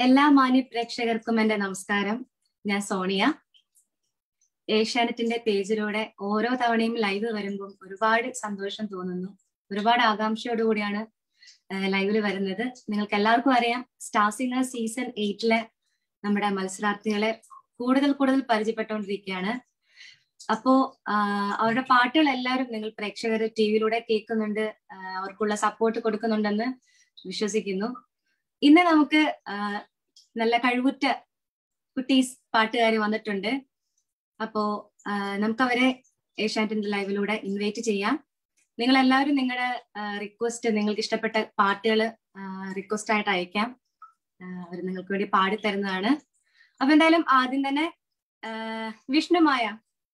എല്ലാ മാന്യ പ്രേക്ഷകർക്കും എന്റെ നമസ്കാരം ഞാൻ സോണിയ ഏഷ്യാനെറ്റിന്റെ പേജിലൂടെ ഓരോ തവണയും ലൈവ് വരുമ്പോൾ ഒരുപാട് സന്തോഷം തോന്നുന്നു ഒരുപാട് ആകാംക്ഷയോടുകൂടിയാണ് ലൈവിൽ വരുന്നത് നിങ്ങൾക്ക് എല്ലാവർക്കും അറിയാം സ്റ്റാർ സിംഗർ സീസൺ എയ്റ്റിലെ നമ്മുടെ മത്സരാർത്ഥികളെ കൂടുതൽ കൂടുതൽ പരിചയപ്പെട്ടുകൊണ്ടിരിക്കുകയാണ് അപ്പോ അവരുടെ പാട്ടുകൾ എല്ലാവരും നിങ്ങൾ പ്രേക്ഷകർ ടി വിയിലൂടെ കേൾക്കുന്നുണ്ട് അവർക്കുള്ള സപ്പോർട്ട് കൊടുക്കുന്നുണ്ടെന്ന് വിശ്വസിക്കുന്നു ഇന്ന് നമുക്ക് നല്ല കഴിവുറ്റ കുട്ടീസ് പാട്ടുകാർ വന്നിട്ടുണ്ട് അപ്പോ നമുക്ക് അവരെ ഏഷ്യാനെറ്റിന്റെ ലൈവിലൂടെ ഇൻവൈറ്റ് ചെയ്യാം നിങ്ങൾ എല്ലാവരും നിങ്ങളുടെ റിക്വസ്റ്റ് നിങ്ങൾക്ക് ഇഷ്ടപ്പെട്ട പാട്ടുകൾ റിക്വസ്റ്റ് ആയിട്ട് അയക്കാം അവർ നിങ്ങൾക്ക് വേണ്ടി പാടി തരുന്നതാണ് അപ്പൊ എന്തായാലും ആദ്യം തന്നെ വിഷ്ണുമായ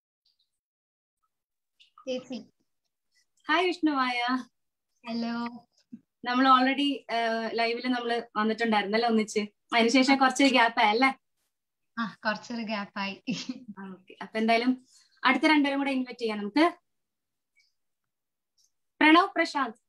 ഹായ് വിഷ്ണുമായ ഹലോ നമ്മൾ ഓൾറെഡി ലൈവില് നമ്മൾ വന്നിട്ടുണ്ടായിരുന്നല്ലോ ഒന്നിച്ച് അതിനുശേഷം കുറച്ച് ഗ്യാപ്പ് ആയല്ലേ ആ കുറച്ചൊരു ഗ്യാപ്പായി ഓക്കെ അപ്പൊ എന്തായാലും അടുത്ത രണ്ടുപേരും കൂടെ ഇൻവൈറ്റ് ചെയ്യാം നമുക്ക് പ്രണവ് പ്രശാന്ത്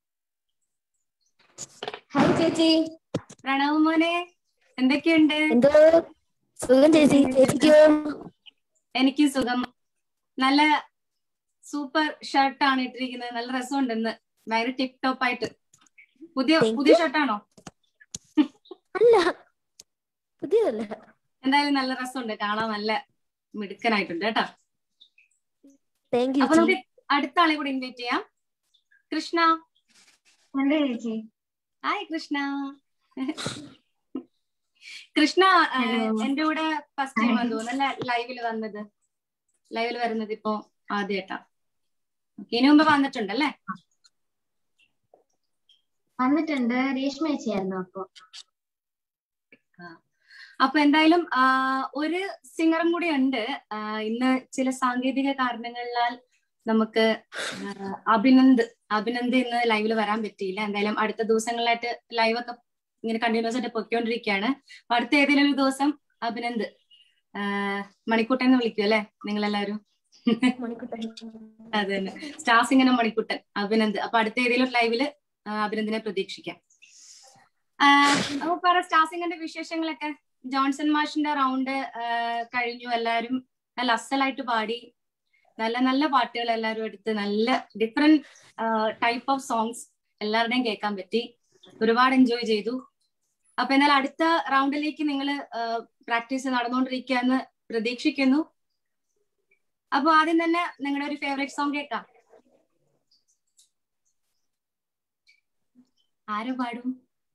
ഹായ് ചേച്ചി പ്രണവ് മോനെ എന്തൊക്കെയുണ്ട് എന്തോ സുഖം ചേച്ചി ചേച്ചിക്കോ എനിക്ക് സുഖം നല്ല സൂപ്പർ ഷർട്ടാണ് ഇട്ടിരിക്കുന്നത് നല്ല രസമുണ്ട് ഇന്ന് ഭയങ്കര ടിപ് ടോപ്പ് ആയിട്ട് പുതിയ Thank പുതിയ you. ഷർട്ടാണോ അല്ല പുതിയതല്ല എന്തായാലും നല്ല രസമുണ്ട് കാണാൻ നല്ല മിടുക്കനായിട്ടുണ്ട് കേട്ടോ താങ്ക് യു അപ്പൊ നമുക്ക് അടുത്ത ആളെ കൂടെ ഇൻവൈറ്റ് ചെയ്യാം കൃഷ്ണ എന്താ ചേച്ചി ഹായ് കൃഷ്ണ കൃഷ്ണ ആ, Hello. എന്റെ കൂടെ ഫസ്റ്റ് ടൈം Hi. ആണ് തോന്നുന്നു ലൈവിൽ വന്നത് ലൈവിൽ വരുന്നത് ഇപ്പൊ ആദ്യമായിട്ടാ Okay, ഇനി മുമ്പ് വന്നിട്ടുണ്ടല്ലേ വന്നിട്ടുണ്ട് രേഷ്മ ചേച്ചിയായിരുന്നു അപ്പൊ അപ്പൊ എന്തായാലും ആ, ഒരു സിംഗറും കൂടി ഉണ്ട് ആ, ഇന്ന് ചില സാങ്കേതിക കാരണങ്ങളാൽ നമുക്ക് ആ, അഭിനന്ദ് അഭിനന്ദ് ഇന്ന് ലൈവിൽ വരാൻ പറ്റിയില്ല എന്തായാലും അടുത്ത ദിവസങ്ങളിലായിട്ട് ലൈവ് ഒക്കെ ഇങ്ങനെ കണ്ടിന്യൂസ് ആയിട്ട് പൊയ്ക്കൊണ്ടിരിക്കുകയാണ് അപ്പൊ അടുത്ത ഏതെങ്കിലും ഒരു ദിവസം അഭിനന്ദ് ആ, മണിക്കുട്ടൻ എന്ന് വിളിക്കും അല്ലെ നിങ്ങളെല്ലാവരും അതെ തന്നെ സ്റ്റാർ സിംഗനം മണിക്കുട്ടൻ അഭിനന്ദ് അപ്പൊ അടുത്ത ഏതെങ്കിലും ഒരു ലൈവില് ആ, അഭിനന്ദിനെ പ്രതീക്ഷിക്കാം ആ, അപ്പൊ പറ സ്റ്റാർ സിംഗറിന്റെ വിശേഷങ്ങളൊക്കെ ജോൺസൺ മാഷിന്റെ റൗണ്ട് കഴിഞ്ഞു എല്ലാരും നല്ല അസലായിട്ട് പാടി നല്ല നല്ല പാട്ടുകൾ എല്ലാവരും എടുത്ത് നല്ല ഡിഫറെന്റ് ടൈപ്പ് ഓഫ് സോങ്സ് എല്ലാവരുടെയും കേൾക്കാൻ പറ്റി ഒരുപാട് എൻജോയ് ചെയ്തു അപ്പൊ എന്നാൽ അടുത്ത റൗണ്ടിലേക്ക് നിങ്ങൾ പ്രാക്ടീസ് നടന്നുകൊണ്ടിരിക്കുകയെന്ന് പ്രതീക്ഷിക്കുന്നു അപ്പൊ ആദ്യം തന്നെ നിങ്ങളുടെ ഒരു ഫേവറേറ്റ് സോങ് കേൾക്കാം ആര് പാടും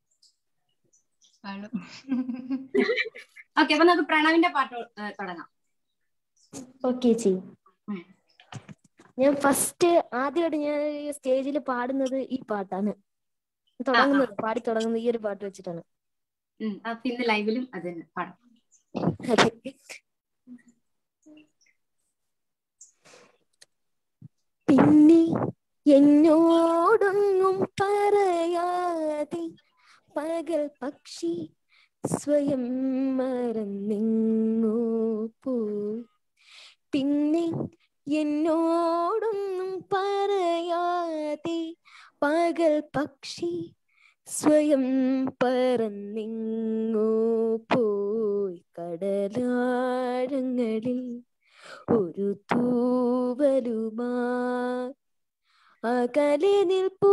പാടും ഓക്കെ അപ്പൊ നമുക്ക് പ്രണവിന്റെ പാട്ട് ഏഹ്, തുടങ്ങാം ഓക്കെ ചേച്ചി ഉം. ഞാൻ ഫസ്റ്റ് ആദ്യമായിട്ട് ഞാൻ സ്റ്റേജിൽ പാടുന്നത് ഈ പാട്ടാണ് തുടങ്ങുന്നത് പാടി തുടങ്ങുന്നത് ഈ ഒരു പാട്ട് വെച്ചിട്ടാണ് ഉം, അപ്പൊ ഇന്ന് ലൈവിലും അത് തന്നെ പാടാം അതെ പിന്നെ എന്നോടൊന്നും പറയാതെ പകൽ പക്ഷി സ്വയം മറന്നിങ്ങോ പോയി പിന്നെ എന്നോടൊന്നും പറയാതെ പകൽ പക്ഷി സ്വയം പറന്നിങ്ങോ പോയി കടലാഴങ്ങളിൽ ഒരു തൂവലുമാ അകലെ നിൽപ്പൂ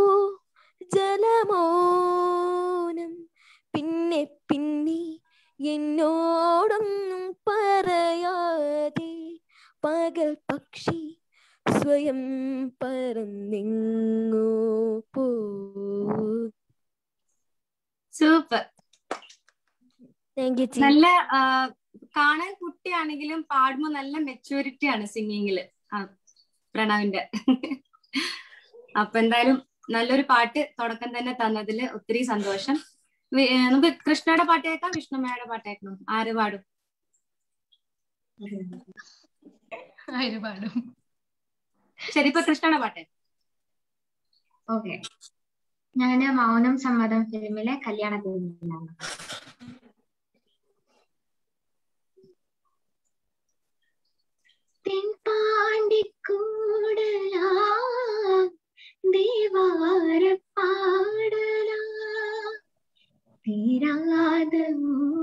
ജലമോനം പിന്നെ പിന്നെ എന്നോടൊന്നും പറയാതെ പകൽ പക്ഷി സ്വയം പറന്നിങ്ങോ പോ സൂപ്പർ താങ്ക് യു നല്ല ആ, കാണാൻ കുട്ടിയാണെങ്കിലും പാടുമ്പോ നല്ല മെച്ചൂരിറ്റി ആണ് സിംഗിങ്ങില് പ്രണവിന്റെ അപ്പൊ എന്തായാലും നല്ലൊരു പാട്ട് തുടക്കം തന്നെ തന്നതില് ഒത്തിരി സന്തോഷം വി- ഏ, നമുക്ക് കൃഷ്ണയുടെ പാട്ട് കേൾക്കാം വിഷ്ണുമ്മയുടെ പാട്ട് കേൾക്കണം ആര് പാടും ആര് പാടും ശരി ഇപ്പൊ കൃഷ്ണയുടെ പാട്ട് ഓക്കെ ഞാന് മൗനം സമ്മതം ഫിലിമിലെ കല്യാണത്തിൽ നിന്നാണ് തെൻപാണ്ടിക്കൂടലാ ദേവാര പാടലാ തീരാത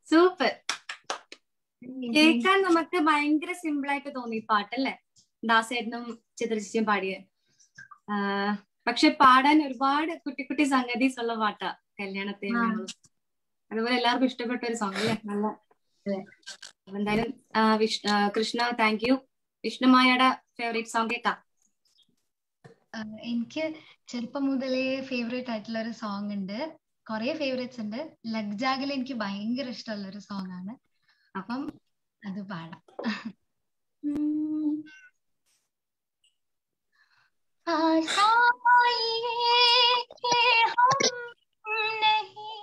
സൂപ്പർ കേൾക്കാൻ നമുക്ക് ഭയങ്കര സിമ്പിൾ ആയിട്ട് തോന്നി ഈ പാട്ടല്ലേ ദാസേട്ടനും ചിത്രചേച്ചിയും പാടിയ പക്ഷെ പാടാൻ ഒരുപാട് കുട്ടി കുട്ടി സംഗതീസ് ഉള്ള പാട്ടാ കല്യാണത്തെ ആ. അതുപോലെ എല്ലാവർക്കും ഇഷ്ടപ്പെട്ട ഒരു സോങ് അല്ലേ നല്ല അതെ. അപ്പൊ എന്തായാലും ആ, വിഷ്- ആ, കൃഷ്ണ താങ്ക് യു വിഷ്ണുമായയുടെ ഫേവറേറ്റ് സോങ് കേൾക്കാം ആഹ് എനിക്ക് ചെറുപ്പം മുതലേ ഫേവറേറ്റ് ആയിട്ടുള്ള ഒരു സോങ് ഉണ്ട് കുറെ ഫേവറേറ്റ്സ് ഉണ്ട് ലഗ്ജാഗിൽ എനിക്ക് ഭയങ്കര ഇഷ്ടമുള്ള ഒരു സോങ് ആണ് അപ്പം അത് പാടാം आशाइए कि हम नहीं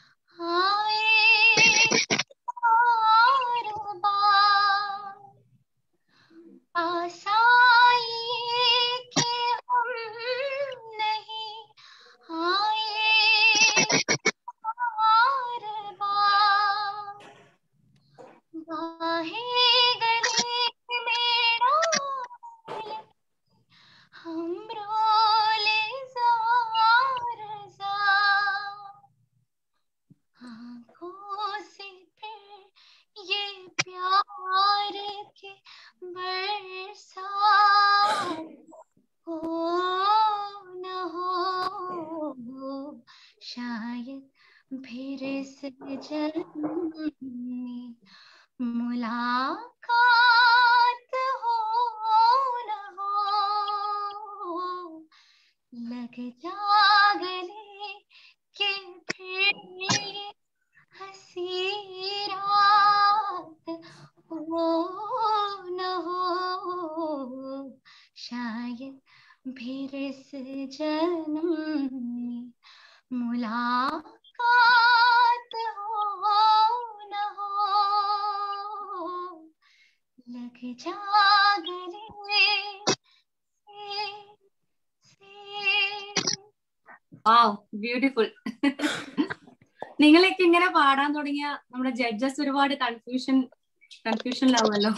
आए बार बार आशाइए कि हम नहीं आए बार बार बाहें गले मेरा हम रोले जार जार आंखों से फिर ये प्यार के बरसात हो न हो शायद फिर इस जन्म में मुलाकात हो न हो लग जा गले के फिर ये हंसी रात हो न हो शायद फिर इस जन्म में मुलाकात हो न हो लग जा गले से വാവ് ബ്യൂട്ടിഫുൾ നിങ്ങളൊക്കെ ഇങ്ങനെ പാടാൻ തുടങ്ങിയ നമ്മുടെ ജഡ്ജസ് ഒരുപാട് കൺഫ്യൂഷൻ കൺഫ്യൂഷനിലാവുമല്ലോ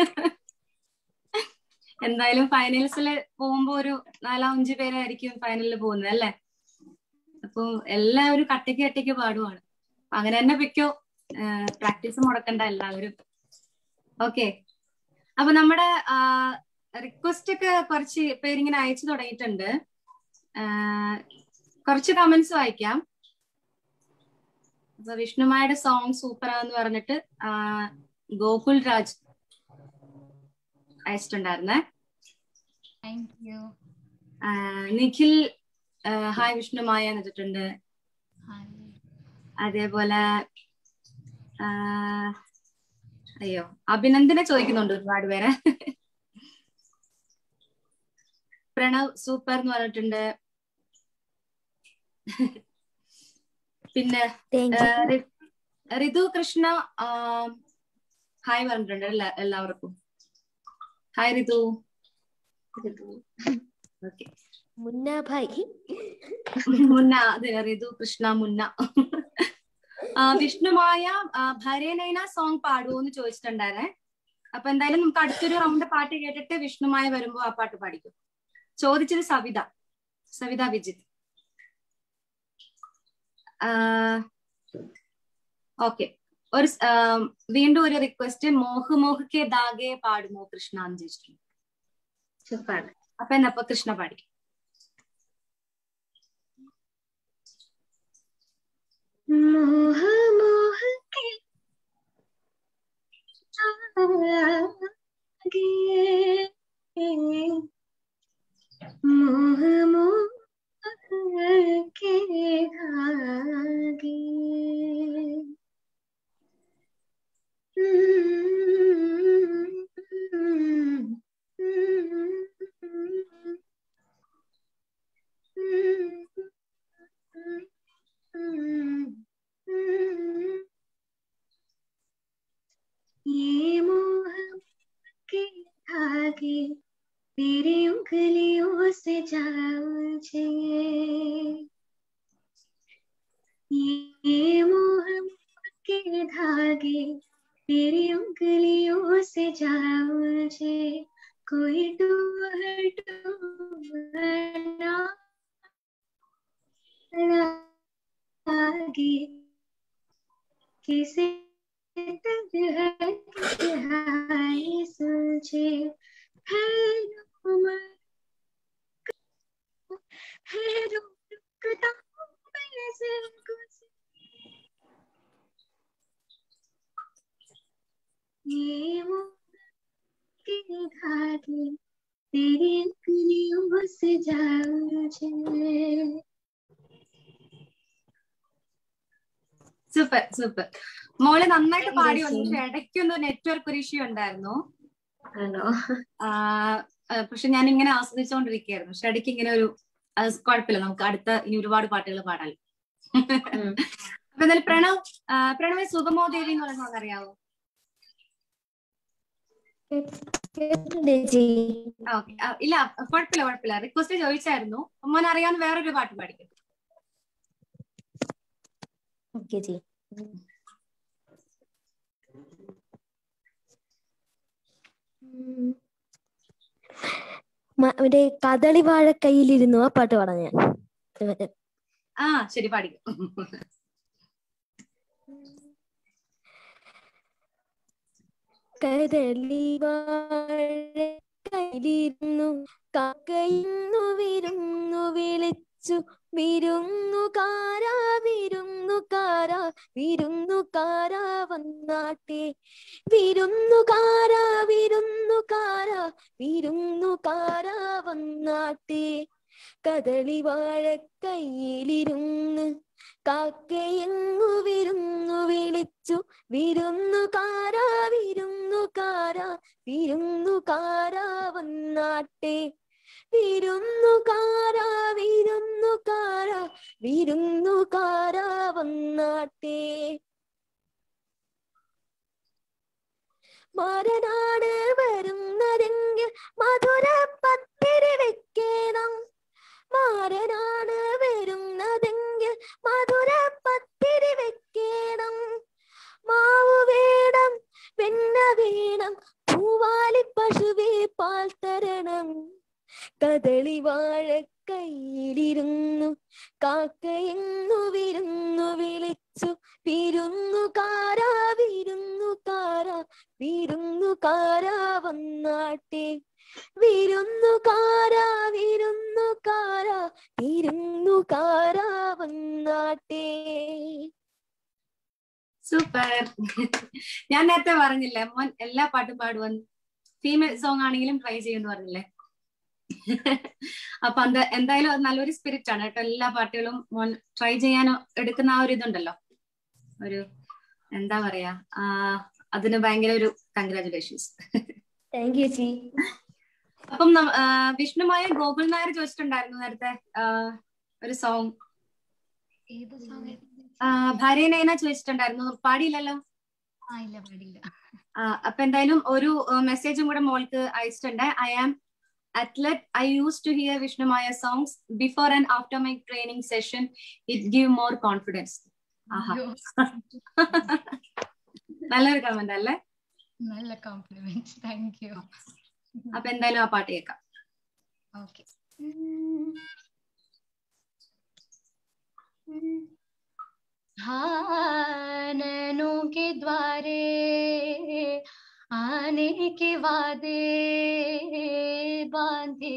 എന്തായാലും ഫൈനൽസിൽ പോകുമ്പോ ഒരു നാലോ അഞ്ചു പേരായിരിക്കും ഫൈനലിൽ പോകുന്നത് അല്ലേ അപ്പൊ എല്ലാവരും കട്ടയ്ക്ക് കട്ടയ്ക്ക് പാടുവാണ് അങ്ങനെ തന്നെ വെക്കോ പ്രാക്ടീസ് മുടക്കണ്ട എല്ലാവരും ഓക്കെ അപ്പൊ നമ്മുടെ റിക്വസ്റ്റ് ഒക്കെ കുറച്ച് പേരിങ്ങനെ അയച്ചു തുടങ്ങിയിട്ടുണ്ട് ആഹ് കുറച്ച് കമന്റ്സ് വായിക്കാം അപ്പൊ വിഷ്ണുമായുടെ സോങ് സൂപ്പറാന്ന് പറഞ്ഞിട്ട് ആഹ് ഗോകുൽ രാജ് അയച്ചിട്ടുണ്ടായിരുന്നേ താങ്ക് യു ആഹ് നിഖിൽ ആഹ് ഹായ് വിഷ്ണുമായ എന്ന് വെച്ചിട്ടുണ്ട് അതേപോലെ ആഹ് അയ്യോ അഭിനന്ദനെ ചോദിക്കുന്നുണ്ട് ഒരുപാട് പേരെ പ്രണവ് സൂപ്പർ എന്ന് പറഞ്ഞിട്ടുണ്ട് പിന്നെ താങ്ക് യു ആഹ് റി- ഋതു കൃഷ്ണ ആഹ് ഹായ് പറഞ്ഞിട്ടുണ്ട് എല്ലാ എല്ലാവർക്കും ഹായ് ഋതു ഓക്കെ മുന്ന ഭായ് മുന്ന അതെ ഋതു കൃഷ്ണ മുന്ന ആ, വിഷ്ണുമായ ആ, ഭരേനൈന സോങ് പാടുമോ എന്ന് ചോദിച്ചിട്ടുണ്ടായിരുന്നേ അപ്പൊ എന്തായാലും നമുക്ക് അടുത്തൊരു റൗണ്ട് പാട്ട് കേട്ടിട്ട് വിഷ്ണുമായ വരുമ്പോ ആ പാട്ട് പാടിക്കും ചോദിച്ചത് സവിത സവിത വിജിത്ത് ഓക്കെ ഒരു സ്- ആ, വീണ്ടും ഒരു റിക്വസ്റ്റ് മോഹ് മോഹ് കെ ദാഗെ പാടുമോ കൃഷ്ണ എന്ന് ചോദിച്ചിട്ടുണ്ട് സൂപ്പർ അപ്പൊ എന്നപ്പോ കൃഷ്ണ പാടി मोह मोह के आगे मोह मोह के धागे ये मोह के धागे तेरी उंगलियों से जा मुझे ये मोह के धागे तेरी उंगलियों से जा मुझे कोई डूब डूब ना लागे किसी तरह की हाय सुलझे है रोमा है रुकता हूँ मैं जिनको ये वो के धागे तेरी अंगलियों से जाओ मुझे സൂപ്പർ സൂപ്പർ മോള് നന്നായിട്ട് Thank you, പാടി വന്നു ചേച്ചി. പക്ഷെ ഇടയ്ക്കൊന്ന് നെറ്റ്വർക്ക് ഒരു ഇഷ്യൂ ഉണ്ടായിരുന്നു ആണോ ആ, ആ, പക്ഷെ ഞാൻ ഇങ്ങനെ ആസ്വദിച്ചുകൊണ്ടിരിക്കുകയായിരുന്നു പക്ഷെ ഇടയ്ക്ക് ഇങ്ങനെ ഒരു അത് കുഴപ്പമില്ല നമുക്ക് അടുത്ത ഇനി ഒരുപാട് പാട്ടുകൾ പാടാം ഉം. അപ്പൊ എന്തായാലും പ്രണവ് ആ, പ്രണവ് സുഗമോ ദേവി എന്ന് പറയുന്ന song അറിയാവോ കേട്ടിട്ടുണ്ട് ചേച്ചി ഓക്കെ ഇല്ല കുഴപ്പമില്ല കുഴപ്പമില്ല റിക്വസ്റ്റ് ചോദിച്ചായിരുന്നു മോൻ അറിയാവുന്ന വേറൊരു പാട്ട് പാടിക്കും ഓക്കെ ചേച്ചി ഉം. മ- മറ്റേ കദളി വാഴ കയ്യിലിരുന്നു ആ പാട്ട് പാടാം ഞാൻ ഇതുവരെ. ആ ശരി പാടിക്കും കദളി വാഴ കയ്യിലിരുന്നു കാക്കയിന്നു വിരുന്നു വിളിച്ചു വിരുന്നുകാരാ വിരുന്നുകാരാ വിരുന്നുകാരാ വന്നാട്ടെ വിരുന്നുകാരാ വിരുന്നുകാരാ വിരുന്നുകാരാ വന്നാട്ടെ കദളി വാഴ കയ്യിലിരുന്ന് കാക്കയെങ്ങു വിരുന്നു വിളിച്ചു വിരുന്നുകാരാ വിരുന്നുകാരാ വിരുന്നുകാരാ വന്നാട്ടെ വിരുന്നുകാരാ വിരുന്നുകാരാ വിരുന്നുകാരാ വന്നാട്ടെ മാരനാണ് വരുന്നതെങ്കിൽ മധുര പത്തിരി വെക്കണം മാരനാണ് വരുന്നതെങ്കിൽ മധുര പത്തിരി വെക്കണം മാവ് വേണം വെണ്ണ വേണം പൂവാലി പശുവേ പാൽ തരണം കദളി വാഴ കയ്യിലിരുന്നു കാക്കയെന്നു വിരുന്നു വിളിച്ചു വിരുന്നുകാരാ വിരുന്നുകാരാ വിരുന്നുകാരാ വന്നാട്ടെ വിരുന്നുകാരാ വിരുന്നുകാരാ വിരുന്നുകാരാ വന്നാട്ടെ സൂപ്പർ ഞാൻ നേരത്തെ പറഞ്ഞില്ലേ മോൻ എല്ലാ പാട്ടും പാടുവന്ന് ഫീമെയിൽ സോങ് ആണെങ്കിലും ട്രൈ ചെയ്യുമെന്ന് പറഞ്ഞില്ലേ അപ്പൊ അത് എന്തായാലും അത് നല്ലൊരു സ്പിരിറ്റ് ആണ് കേട്ടോ എല്ലാ പാട്ടുകളും മോൻ ട്രൈ ചെയ്യാൻ എടുക്കുന്ന ആ ഒരു ഇതുണ്ടല്ലോ ഒരു എന്താ പറയാ ആ അതിന് ഭയങ്കര ഒരു കൺഗ്രാചുലേഷൻസ് താങ്ക് യു ചേച്ചി അപ്പം നം- ആ, വിഷ്ണുമായ ഗോകുൽ നായർ ചോദിച്ചിട്ടുണ്ടായിരുന്നു നേരത്തെ ആ, ഒരു സോങ് ഏത് സോങ് ഭാര്യനേന ചോദിച്ചിട്ടുണ്ടായിരുന്നു പാടിയില്ലല്ലോ ആ ഇല്ല പാടില്ല ആ, അപ്പൊ എന്തായാലും ഒരു മെസ്സേജും കൂടെ മോൾക്ക് അയച്ചിട്ടുണ്ട് I am athlete I use to hear Vishnumaya songs before and after my training session it give more confidence ആഹാ അയ്യോ, നല്ലൊരു കമന്റ് അല്ലേ നല്ല കോംപ്ലിമെന്റ്സ് താങ്ക് യു അപ്പൊ എന്തായാലും ആ പാട്ട് കേൾക്കാം ഓക്കെ हाँ नैनों के द्वारे आने के वादे बांधे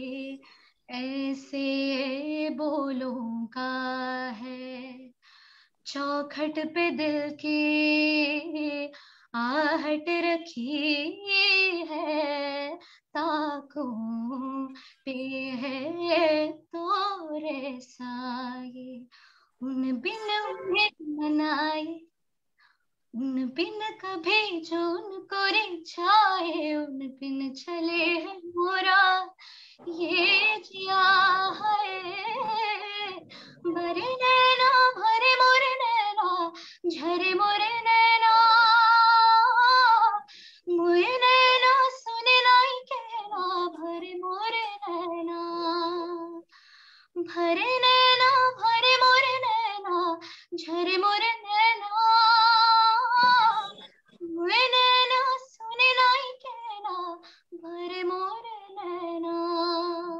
ऐसे बोलों का है चौखट पे दिल की आहट रखी है ताकों पे है तोरे साए उन बिन उन्हें मनाए उन बिन कभी जो उनको रिझाए उन बिन चले है मोरा ये जिया है भरे नैना भरे मोरे नैना झरे मोरे नैना मुए नैना सुने लाई कहना भरे मोरे नैना भरे नैना भरे मोरे नैना झरे मोरे नैना मुए नैना सुने लाई कहना भरे मोरे नैना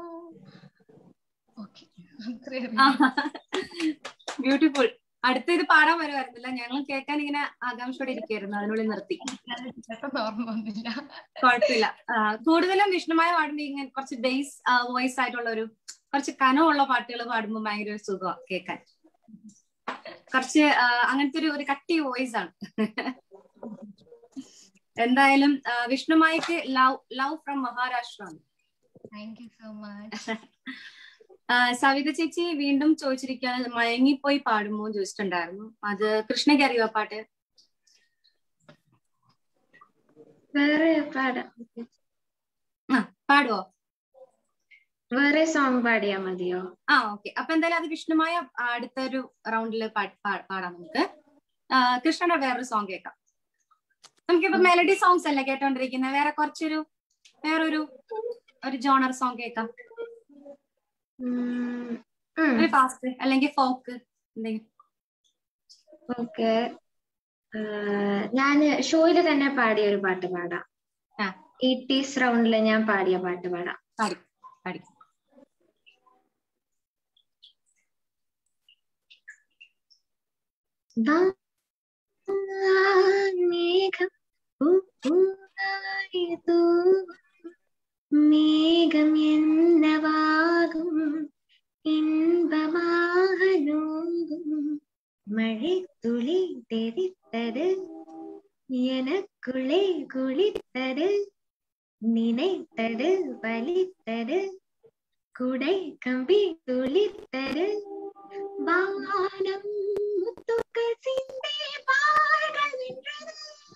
ഓക്കെ ബ്യൂട്ടിഫുൾ അടുത്ത ഇത് പാടാൻ വരുമായിരുന്നില്ല ഞങ്ങൾ കേൾക്കാൻ ഇങ്ങനെ ആകാംക്ഷയോടെ ഇരിക്കുകയായിരുന്നു അതിനുള്ളിൽ നിർത്തി പെട്ടെന്ന് ഓർമ്മ വന്നില്ല കുഴപ്പമില്ല ആ, കൂടുതലും വിഷ്ണുമായ പാടുമ്പോ ഇങ്ങനെ കുറച്ച് ബേസ് വോയിസ് ആയിട്ടുള്ള ഒരു കുറച്ച് കനമുള്ള പാട്ടുകൾ പാടുമ്പോൾ ഭയങ്കര ഒരു സുഖമാണ് കേൾക്കാൻ കുറച്ച് ആ, അങ്ങനത്തെ ഒരു ഒരു കട്ടി വോയിസ് ആണ് എന്തായാലും ആ, വിഷ്ണുമായിക്ക് ലവ് ലവ് ഫ്രം മഹാരാഷ്ട്ര ആണ് താങ്ക് യു സോ മച്ച് ആ, സവിത ചേച്ചി വീണ്ടും ചോദിച്ചിരിക്കുകയാണ് മയങ്ങിപ്പോയി പാടുമോ എന്ന് ചോദിച്ചിട്ടുണ്ടായിരുന്നു അത് കൃഷ്ണയ്ക്ക് അറിയോ ആ പാട്ട് വേറെ പാടാം ആ പാടുവോ വേറെ സോങ് പാടിയാ മതിയോ ആ ഓക്കെ അപ്പൊ എന്തായാലും അത് വിഷ്ണുമായ അടുത്തൊരു റൗണ്ടിൽ പാടാം നമുക്ക് ആ, കൃഷ്ണയുടെ വേറൊരു സോങ് കേൾക്കാം നമുക്കിപ്പോ മെലഡി സോങ്സ് അല്ലേ കേട്ടോണ്ടിരിക്കുന്നത് വേറെ കുറച്ചൊരു വേറൊരു ഒരു ജോണർ സോങ് കേൾക്കാം ഒരു ഫാസ്റ്റ് അല്ലെങ്കിൽ ഫോക്ക് എന്തെങ്കിലും ഓക്കെ ഞാന് ഷോയില് തന്നെ പാടിയ ഒരു പാട്ട് പാടാം ആ. എയ്റ്റീസ് റൗണ്ടില് ഞാൻ പാടിയ പാട്ട് പാടാം പാടി പാടി മേഘം പൂവായതു മേഘം എന്നവാകും இன்பமாகலோகும் மழை துளி தெரித்தது எனக்குள்ளே குளித்தது நினைத்தது வலித்தது குடை கம்பி துளித்தது வானம் முத்துக்கள் சிந்தி பார்கள் வென்றது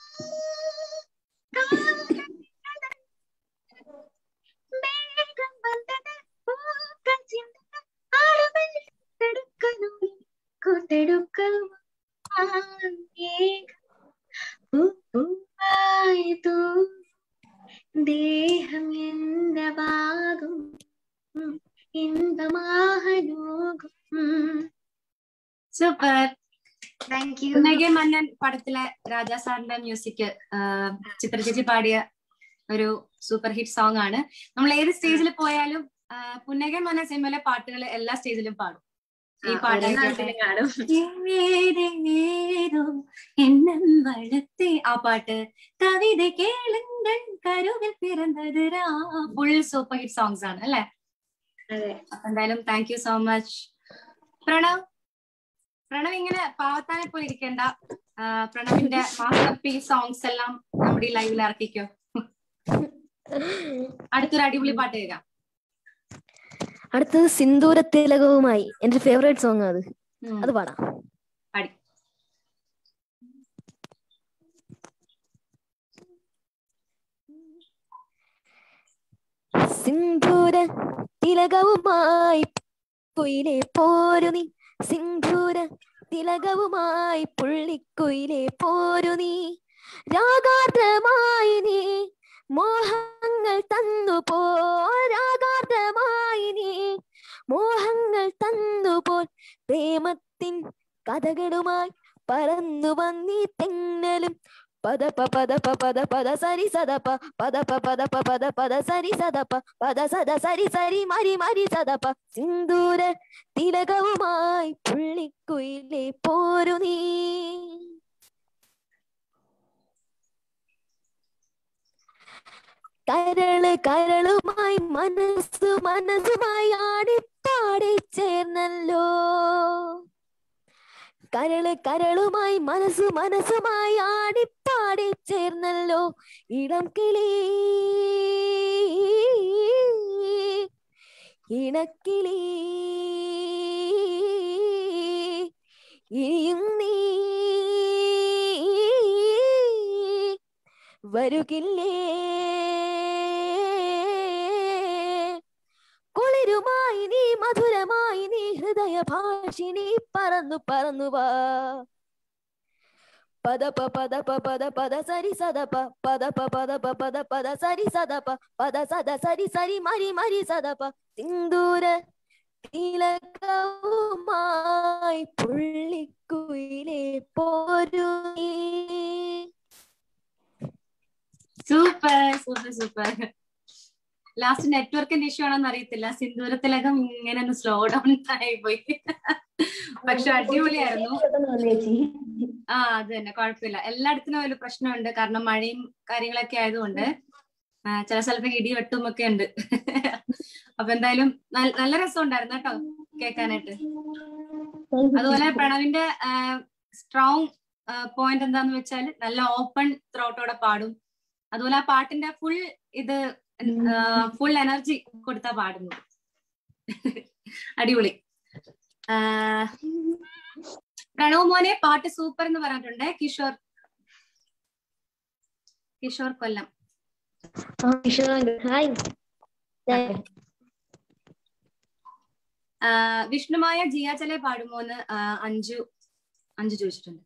காதல் வென்றது. மேகம் வந்தது பூக்கள் சிந்தது ஆளுமை தடுக்கணும் கூத்தெடுக்கும் மேகம் பூ பூவாய் தூ தேகம் என்னவாகும் இன்பமாக நோகும் super thank you Punnagai Mannan പടത്തിലെ രാജാ സാറിന്റെ മ്യൂസിക് ചിത്ര ചേച്ചി പാടിയ ഒരു സൂപ്പർ ഹിറ്റ് സോങ് ആണ് നമ്മൾ ഏത് സ്റ്റേജിൽ പോയാലും ആ, പുന്നകെ മന്നൻ സിനിമയിലെ പാട്ടുകൾ എല്ലാ സ്റ്റേജിലും പാടും ഈ പാട്ടായിക്കോട്ടെ കാണും ഏതേതോ എണ്ണം വളർത്തി ആ പാട്ട് കവിത കേളുങ്കൾ കരുവിൽ പിറന്നത് ഫുൾ സൂപ്പർ ഹിറ്റ് സോങ്സ് ആണ് അല്ലെ അതെ അപ്പൊ എന്തായാലും thank you so much Pranav Pranav ഇങ്ങനെ പാവത്താനെ പോലെ ഇരിക്കേണ്ട ആ, പ്രണവിന്റെ മാസ്റ്റർ പീസ് സോങ്സ് എല്ലാം നമ്മുടെ ഈ ലൈവിൽ ഇറക്കിക്കോ അടുത്തൊരു അടിപൊളി പാട്ട് കേൾക്കാം അടുത്തത് സിന്ദൂര തിലകവുമായി എന്റെ ഫേവറേറ്റ് സോങ് അത് ഉം. അത് പാടാം പാടി സിന്ദൂര തിലകവുമായി കുയിലെ പോരു നീ സിന്ദൂര തിലകവുമായി പുള്ളിക്കുയിലെ പോരു നീ രാഗാർദ്രമായി നീ മോഹങ്ങൾ തന്നു പോ രാഗാർദ്രമായി നീ മോഹങ്ങൾ തന്നുപോൽ പ്രേമത്തിൻ കഥകളുമായി പറന്നു വന്നീ തെന്നലും പദ പ പദ പ പദ പദ സരി സദ പ പദ പ പദ പ പദ പദ സരി സദ പ പദ സദ സരി സരി മരി മരി സദ പ സിന്ദൂര തിലകവുമായി പുള്ളിക്കുയിലെ പോരു നീ കരള് കരളുമായി മനസ്സു മനസ്സുമായി ആടിപ്പാടി ചേർന്നല്ലോ കരള് കരളുമായി മനസ്സു മനസ്സുമായി ആടിപ്പാടി ചേർന്നല്ലോ ഇളം കിളി ഇണക്കിളി ഇനിയും നീ വരുകില്ലേ കുളിരുമായി നീ മധുരമായി നീ ഹൃദയ ഭാഷിണി പറന്നു പറന്നു വാ പദ പ പദ പ പദ പദ സരി സദ പ പദ പ പദ പ പദ പദ സരി സദ പ പദ സദ സരി സരി മരി മരി സദ പ സിന്ദൂര തിലകവുമായി പുള്ളിക്കുയിലെ പോരു നീ. സൂപ്പർ സൂപ്പർ സൂപ്പർ ലാസ്റ്റ് നെറ്റ്വർക്കിന്റെ ഇഷ്യൂ ആണെന്ന് അറിയത്തില്ല സിന്ദൂരത്തിലകം ഇങ്ങനെ ഒന്ന് സ്ലോ ഡൗൺ ആയി പോയി പക്ഷെ അടിപൊളിയായിരുന്നു ആ അത് തന്നെ കുഴപ്പമില്ല എല്ലായിടത്തിനും ഒരു പ്രശ്നമുണ്ട് കാരണം മഴയും കാര്യങ്ങളൊക്കെ ആയതുകൊണ്ട് ആ, ചില സ്ഥലത്ത് ഇടി വെട്ടും ഒക്കെ ഉണ്ട് അപ്പൊ എന്തായാലും നൽ- നല്ല രസം ഉണ്ടായിരുന്നു കേട്ടോ കേൾക്കാനായിട്ട് അതുപോലെ പ്രണവിന്റെ സ്ട്രോങ് പോയിന്റ് എന്താന്ന് വെച്ചാൽ നല്ല ഓപ്പൺ ത്രോട്ടോടെ പാടും അതുപോലെ ആ പാട്ടിന്റെ ഫുൾ ഇത് ഫുൾ എനർജി കൊടുത്താ പാടുന്നു അടിപൊളി ആ, പ്രണവ് മോനെ പാട്ട് സൂപ്പർ എന്ന് പറഞ്ഞിട്ടുണ്ട് കിഷോർ കിഷോർ കൊല്ലം ഹായ് ആ, വിഷ്ണുമായ ജിയാചലെ പാടുമോന്ന് ആ, അഞ്ജു അഞ്ജു ചോദിച്ചിട്ടുണ്ട്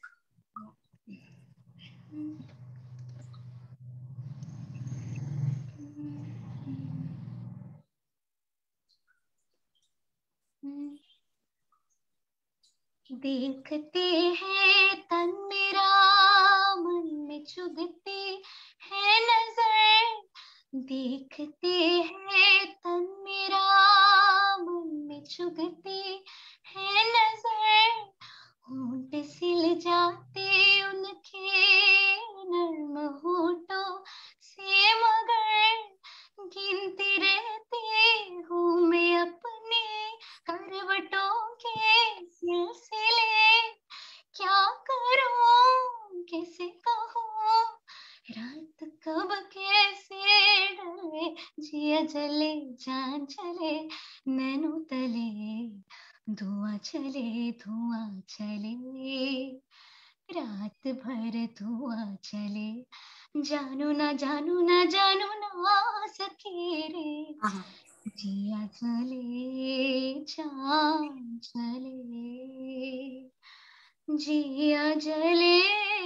देखते हैं तन मेरा मन में चुभती है नजर देखते हैं तन मेरा मन में चुभती है नजर होंठ सिल जाते उनके नर्म होठों से मगर गिनती रहती हूँ मैं अपने करवटों के सिलसिले क्या करूं कैसे कहूं रात कब कैसे डले जिया जले जान चले नैनो तले धुआं चले धुआं चले रात भर धुआं चले जानू ना जानू ना जानू ना सके रे ആഹാ. जिया चले जान चले जिया जले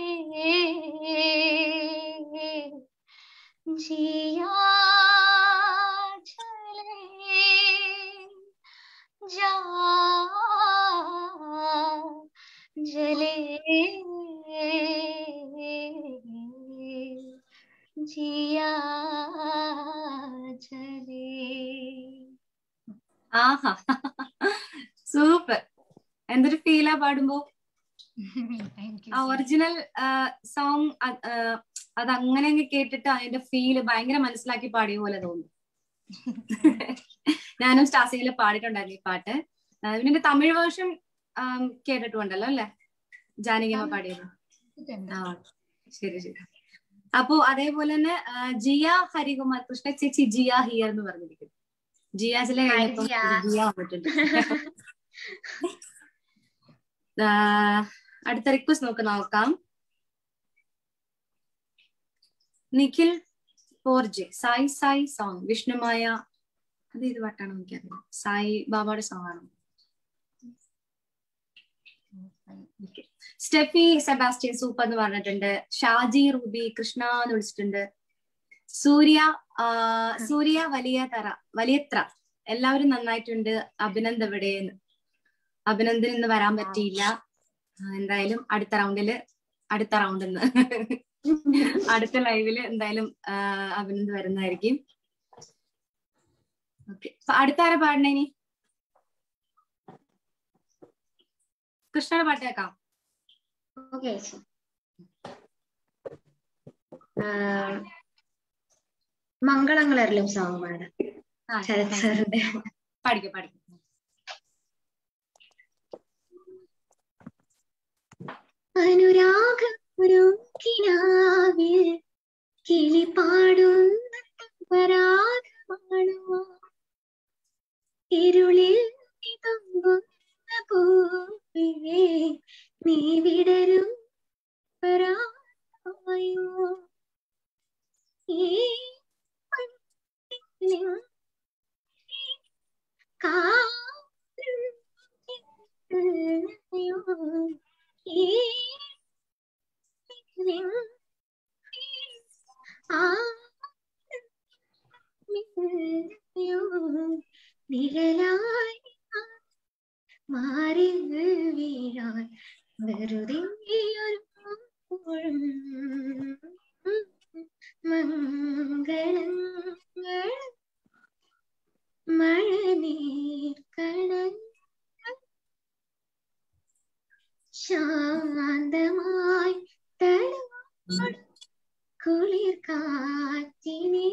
जिया चले जा जले जिया जले ആഹാ സൂപ്പർ എന്തൊരു ഫീലാ പാടുമ്പോ താങ്ക് ആ ഒറിജിനൽ സോങ് അത് അങ്ങനെ അങ്ങ് കേട്ടിട്ട് അതിന്റെ ഫീല് ഭയങ്കര മനസ്സിലാക്കി പാടിയ പോലെ തോന്നുന്നു ഞാനും സ്റ്റാസിങ്ങിൽ പാടിയിട്ടുണ്ടായിരുന്നു ഈ പാട്ട് ആ, ഇതിന്റെ തമിഴ് വേർഷൻ കേട്ടിട്ടുണ്ടല്ലോ അല്ലെ ജാനകിമ പാടിയത് ആ ശരി ശരി അപ്പോ അതേപോലെ തന്നെ ആ, ജിയ ഹരികുമാർ കൃഷ്ണ ചേച്ചി ജിയ ഹിയർ എന്ന് പറഞ്ഞിരിക്കുന്നു ജിയ ചില കഴിഞ്ഞപ്പം ജിയ. ജിയ വന്നിട്ടുണ്ട് ആ, അടുത്ത റിക്വസ്റ്റ് നമുക്ക് നോക്കാം നിഖിൽ ഫോർജെ സായി സായി സോങ് വിഷ്ണുമായ അത് ഏത് പാട്ടാണ് എനിക്കറിയാം സായി ബാബയുടെ സോങ് ആണോ Okay. സ്റ്റെഫി സെബാസ്റ്റ്യൻ സൂപ്പർ എന്ന് പറഞ്ഞിട്ടുണ്ട് ഷാജി റൂബി കൃഷ്ണ എന്ന് വിളിച്ചിട്ടുണ്ട് സൂര്യ ആ, സൂര്യ വലിയ തറ വലിയത്ര എല്ലാവരും നന്നായിട്ടുണ്ട് അഭിനന്ദ് എവിടെയെന്ന് അഭിനന്ദൻ ഇന്ന് വരാൻ പറ്റിയില്ല ആ, എന്തായാലും അടുത്ത റൗണ്ടില് അടുത്ത റൗണ്ടിൽ അടുത്ത ലൈവില് എന്തായാലും ആ, അഭിനന്ദ് വരുന്നതായിരിക്കും ഓക്കെ അടുത്ത ആരെ പാടണേ ഇനി കൃഷ്ണയുടെ പാട്ട് കേൾക്കാം ഓക്കെ ചേച്ചി ആ, മംഗളങ്ങളെല്ലാം സോങ് പാടാം ആ, ശരത് സാറിന്റെ പാടിക്കോ പാടിക്കോ അനുരാഗിനാവിൽ കിളി പാടുന്ന പരാഗമാണോ ഇരുളിൽ ഇതുമ്പുന്ന പൂവിനെ നീ വിടരും പരാഗമായോ ഈ മണ്ണിൽ കായോ ഈ നിഴലായി മാറി വീഴാൻ വെറുതെ ഒരു മംഗളങ്ങൾ ശാന്തമായി തലോടും കുളിർ കാറ്റിനെ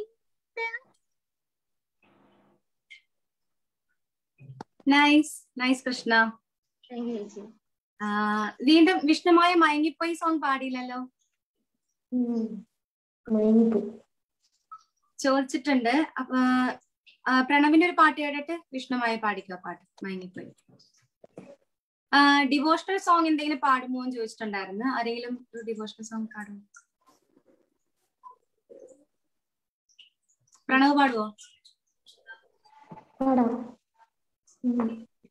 nice nice Krishna thank you ചേച്ചി ആ, വീണ്ടും വിഷ്ണുമായ മയങ്ങിപ്പോയി സോങ് പാടിയില്ലല്ലോ മയങ്ങിപ്പോയി ചോദിച്ചിട്ടുണ്ട് അപ്പൊ ആ, പ്രണവിന്റെ ഒരു പാട്ട് കേട്ടിട്ട് വിഷ്ണുമായ പാടിക്കോ പാട്ട് മയങ്ങിപ്പോയി ഡിവോഷണൽ സോങ് എന്തെങ്കിലും പാടുമോ എന്ന് ചോദിച്ചിട്ടുണ്ടായിരുന്നു ആരെങ്കിലും ഒരു ഡിവോഷണൽ സോങ് പാടുമോ പ്രണവ് പാടുവോ പാടാം ഉം.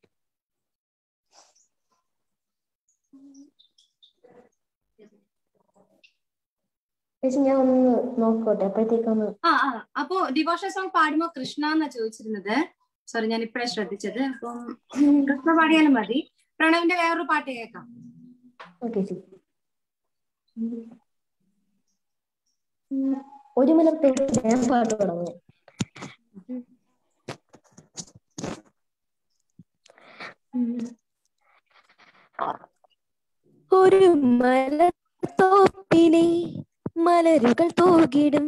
ചേച്ചി ഞാൻ ഒന്ന് നോക്കട്ടെ അപ്പോഴത്തേക്കൊന്ന് ആ ആ അപ്പോ ഡിവോഷണൽ സോങ് പാടുമോ കൃഷ്ണ എന്നാ ചോദിച്ചിരുന്നത് സോറി ഞാൻ ഇപ്പഴേ ശ്രദ്ധിച്ചത് അപ്പം കൃഷ്ണ പാടിയാലും മതി പ്രണവിന്റെ വേറൊരു പാട്ട് കേൾക്കാം ഓക്കെ ചേച്ചി ഉം. ഉം. ഒരു മിനിറ്റ് ഞാൻ പാട്ട് തുടങ്ങി ഒരു മലത്തോപ്പിലെ മലരുകൾ തൂകിടും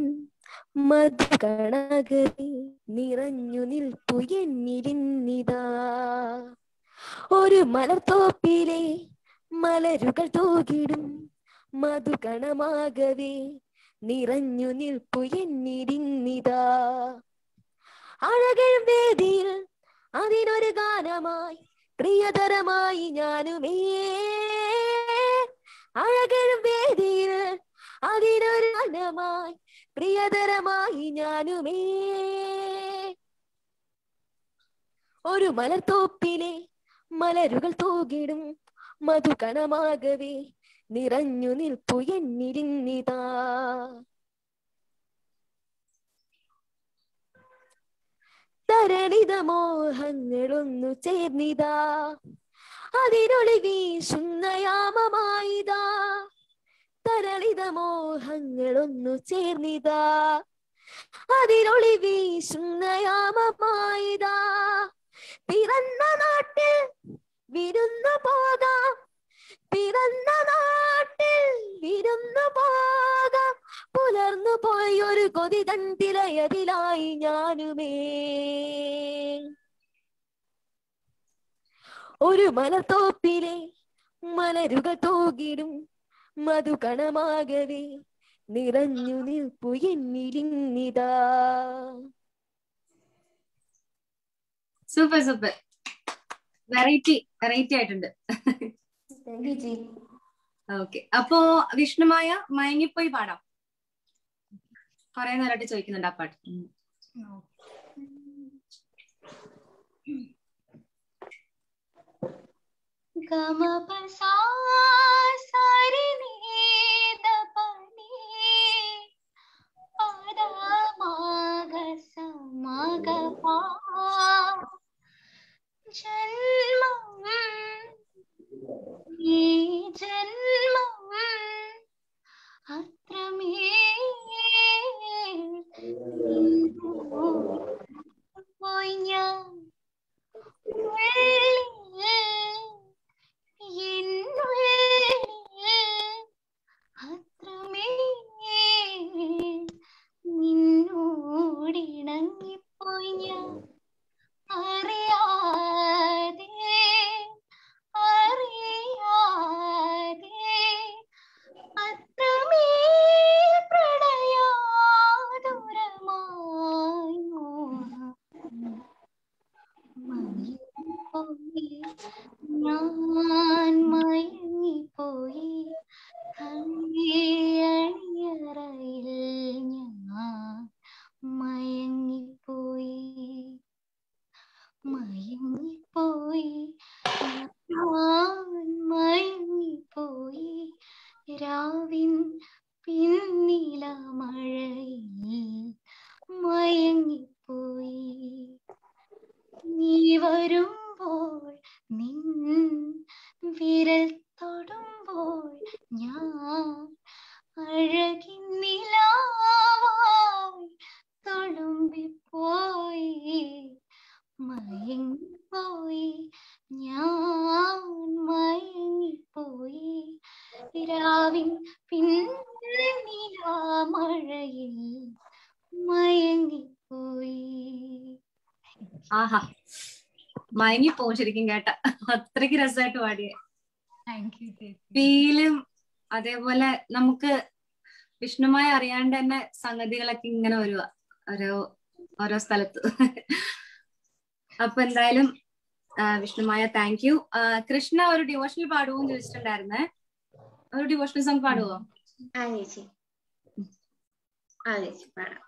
മധുകണകരി നിറഞ്ഞു നിൽപ്പു എന്നിരുന്നിതാ ഒരു മലർത്തോപ്പിലെ മലരുകൾ തൂകിടും മധുകണമാകവേ നിറഞ്ഞു നിൽപ്പു എന്നിരുന്നിതാ അഴകഴും വേദിയിൽ അതിനൊരു ഗാനമായി പ്രിയതരമായി ഞാനുമേ അഴകഴും വേദിയിൽ അതിനൊരു ഗാനമായി പ്രിയതരമായി ഞാനുമേ ഒരു മലർത്തോപ്പിലെ മലരുകൾ തൂകിടും മധുകണമാകവേ നിറഞ്ഞു നിൽപ്പു എന്നിരുന്നിതാ തരളിത മോഹങ്ങളൊന്നു ചേർന്നിതാ അതിനൊളി വീശുന്ന യാമമായിതാ തരളിത മോഹങ്ങളൊന്നു ചേർന്നിതാ അതിനൊളി വീശുന്ന യാമമായിതാ പിറന്ന നാട്ടിൽ വിരുന്നു പോകാം പിറന്ന നാട്ടിൽ വിരുന്നു പോകാം പുലർന്നു പോയൊരു കൊതി തൻ തിലയതിലായി ഞാനുമേ ഒരു മലത്തോപ്പിലെ മലരുകൾ തൂകിടും മധുകണമാകവേ നിറഞ്ഞു നിൽപ്പു എന്നിരുന്നിതാ സൂപ്പർ സൂപ്പർ വെറൈറ്റി വെറൈറ്റി ആയിട്ടുണ്ട് താങ്ക് യു ചേച്ചി ഓക്കെ അപ്പോ വിഷ്ണുമായ മയങ്ങിപ്പോയി പാടാം കൊറേ നേരമായിട്ട് ചോദിക്കുന്നുണ്ട് ആ പാട്ട് ഉം. ഗമ പസാ സാരി നീത പനി പദ മാഗ സമഗ പാ ജന്മം ഈ ജന്മം അത്രമേൽ പോയി ഞാൻ ഉള്ളിൽ എന്നുള്ളിൽ രാവിൻ പിന്നിലാമഴയിൽ മയങ്ങിപ്പോയി ആഹാ മയങ്ങിപ്പോവും ശരിക്കും കേട്ട അത്രയ്ക്ക് രസമായിട്ട് പാടിയ താങ്ക് യു ചേച്ചി ഫീലും അതേപോലെ നമുക്ക് വിഷ്ണുമായി അറിയാണ്ട് തന്നെ സംഗതികളൊക്കെ ഇങ്ങനെ വരുക ഓരോ ഓരോ സ്ഥലത്ത് അപ്പൊ എന്തായാലും ആ, വിഷ്ണുമായ താങ്ക് യു കൃഷ്ണ ഒരു ഡിവോഷണൽ പാടുവോ എന്ന് ചോദിച്ചിട്ടുണ്ടായിരുന്നേ ഒരു ഡിവോഷണൽ സോങ് പാടുവോ ആ ചേച്ചി ആ ചേച്ചി പാടാം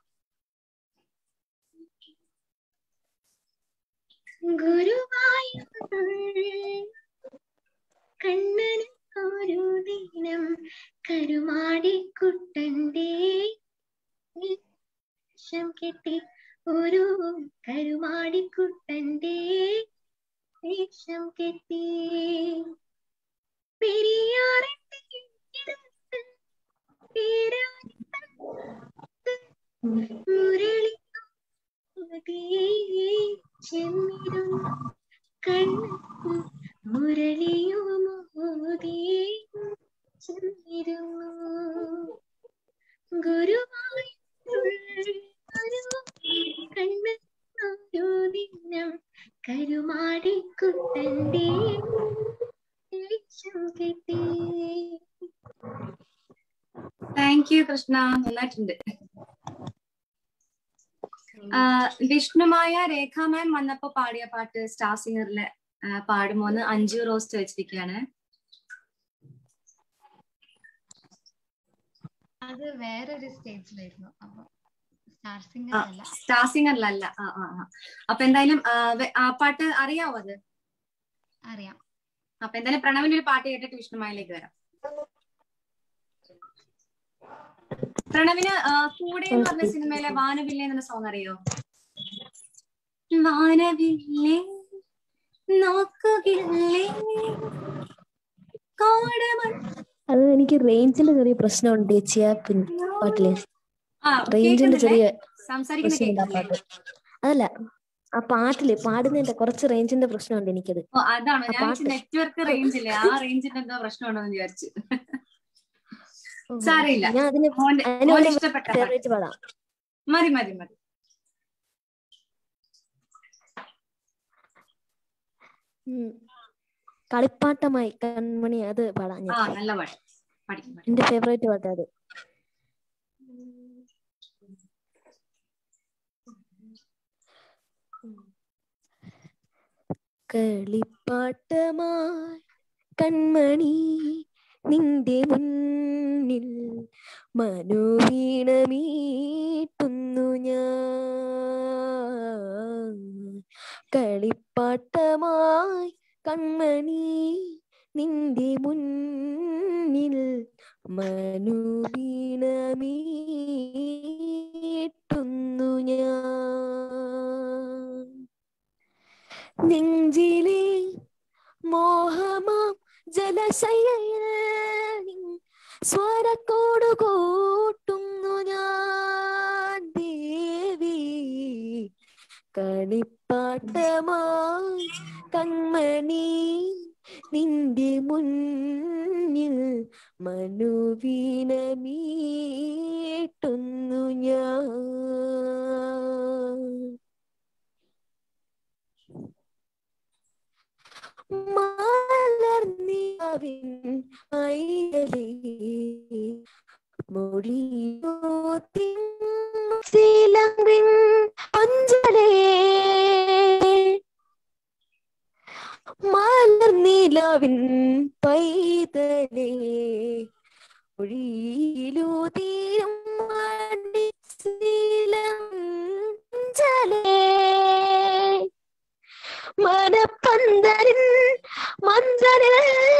ഗുരുവായൂർ കണ്ണന് ഒരു ദിനം കരുമാടിക്കുട്ടന്റെ വേഷം കെട്ടി ഒരു കരുമാടിക്കുട്ടന്റെ വേഷം കെട്ടി പെരിയാറിന്റെ ഇടത്ത് പേരാടിത്തത്ത് മുരളി ചെന്നിരും കണ്ണു മുരളിയുമോദി ചെന്നിരുന്നു ഗുരുവായൂർ കണ്ണ് ഒരു ദിനം കരുമാടിക്കുട്ടന്റെ വേഷം കെട്ടി താങ്ക് യു കൃഷ്ണ നന്നായിട്ടുണ്ട് ആ, വിഷ്ണുമായ രേഖ മാം വന്നപ്പോ പാടിയ പാട്ട് സ്റ്റാർ സിംഗറിലെ പാടുമോന്ന് അഞ്ചു റോസ്റ്റ് വെച്ചിരിക്കുകയാണ് അത് വേറൊരു സ്റ്റേജിലായിരുന്നു അപ്പൊ സ്റ്റാർ സിംഗർ ആ, അല്ല സ്റ്റാർ സിംഗറിലല്ല ആ ആ ആ അപ്പൊ എന്തായാലും ആ, വെ- ആ പാട്ട് അറിയാവോ അത് അറിയാം അപ്പൊ എന്തായാലും പ്രണവിന്റെ ഒരു പാട്ട് കേട്ടിട്ട് വിഷ്ണുമായിലേക്ക് വരാം പ്രണവിന് ആ, കൂടെ എന്ന് പറഞ്ഞ സിനിമയിലെ വാനവില്ലേ എന്ന സോങ് അറിയോ വാനവില്ലേ നോക്കുകില്ലേ കോടമൺ അത് എനിക്ക് റേഞ്ചിന്റെ ചെറിയ പ്രശ്നമുണ്ട് ചേച്ചി ആ പിൻ- പാട്ടില് ആ റേഞ്ചിന്റെ കേൾക്കുന്നില്ലേ ചെറിയ സംസാരിക്കുന്ന പ്രശ്നമുണ്ട് ആ കേൾക്കുന്നില്ലേ പാട്ട് അതല്ല ആ പാട്ടില് പാടുന്നതിന്റെ കുറച്ച് റേഞ്ചിന്റെ പ്രശ്നമുണ്ട് എനിക്കത് ഓ അതാണോ ആ ഞാൻ പാട്ട്. നെറ്റ്വർക്ക് റേഞ്ച് ഇല്ലേ ആ റേഞ്ചിന്റെ എന്തോ പ്രശ്നമുണ്ടോ എന്ന് വിചാരിച്ചു സാരമില്ല ഞാൻ അതിന് മോന്റെ അതിന് മോന് വേണ്ടി ഇഷ്ടപ്പെട്ട പാട്ട്. ഫേവറേറ്റ് പാടാം മതി മതി മതി ഉം. കളിപ്പാട്ടമായി കൺമണി അത് പാടാം ആ ഞാൻ നല്ല പാട്ട് പഠിക്കും പഠിക്കും എന്റെ ഫേവറേറ്റ് പാട്ട് അത് കളിപ്പാട്ടമായി കൺമണി നിന്റെ മുന്നിൽ മനോവീണമീട്ടുന്നു ഞാൻ കളിപ്പാട്ടമായി കൺമണി നിന്റെ മുന്നിൽ മനോവീണമീട്ടുന്നു ഞാൻ നെഞ്ചിലെ മോഹമാം ജലശയിൽ സ്വരക്കോട് കൂട്ടുന്നു ഞാൻ ദേവി കളിപ്പാട്ടമായി കൺമണി നിന്റെ മുന്നിൽ മനുവീണമീട്ടുന്നു ഞാൻ മലർന്നിയാവിൻ മൈതലേ മൊഴിയോത്തിൻ ശീലങ്കിൻ അഞ്ചലേ മലർനിലാവിൻ പൈതലേ മൊഴിയിലൂതീരും മണ്ണിലേ മനപ്പന്തലിൻ മഞ്ചലിൽ